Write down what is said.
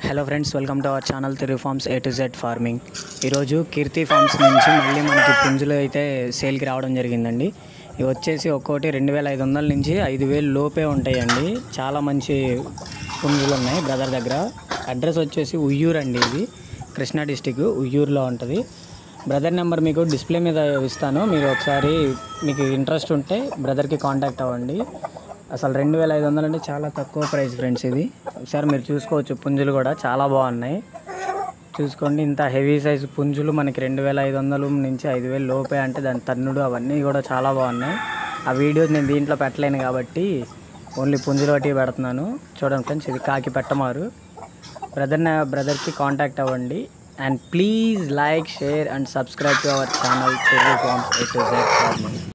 hello friends welcome to our channel తిరుగు farms A to Z farming ఈరోజు Keerthi forms నుంచి మళ్ళీ మనకి పుంజులు అయితే సేల్కి రావడం జరిగిందండి ఇవి వచ్చేసి ఒక్కోటి రెండు వేల ఐదు వందల నుంచి ఐదు వేలు లోపే ఉంటాయండి చాలా మంచి పుంజులు ఉన్నాయి బ్రదర్ దగ్గర అడ్రస్ వచ్చేసి ఉయ్యూరు అండి ఇది కృష్ణా డిస్టిక్ ఉయ్యూరులో ఉంటుంది బ్రదర్ నెంబర్ మీకు డిస్ప్లే మీద ఇస్తాను మీరు ఒకసారి మీకు ఇంట్రెస్ట్ ఉంటే బ్రదర్కి కాంటాక్ట్ అవ్వండి అసలు రెండు వేల ఐదు వందలు అంటే చాలా తక్కువ ప్రైస్ ఫ్రెండ్స్ ఇది ఒకసారి మీరు చూసుకోవచ్చు పుంజులు కూడా చాలా బాగున్నాయి చూసుకోండి ఇంత హెవీ సైజు పుంజులు మనకి రెండు వేల ఐదు వందలు నుంచి ఐదు వేలు లోపే అంటే దాని తన్నుడు అవన్నీ కూడా చాలా బాగున్నాయి ఆ వీడియోస్ నేను దీంట్లో పెట్టలేను కాబట్టి ఓన్లీ పుంజులు బట్టి పెడుతున్నాను చూడండి ఫ్రెండ్స్ ఇది కాకి పెట్టమారు బ్రదర్ బ్రదర్కి కాంటాక్ట్ అవ్వండి and please like share and subscribe to our channel Telugu farms A to Z farming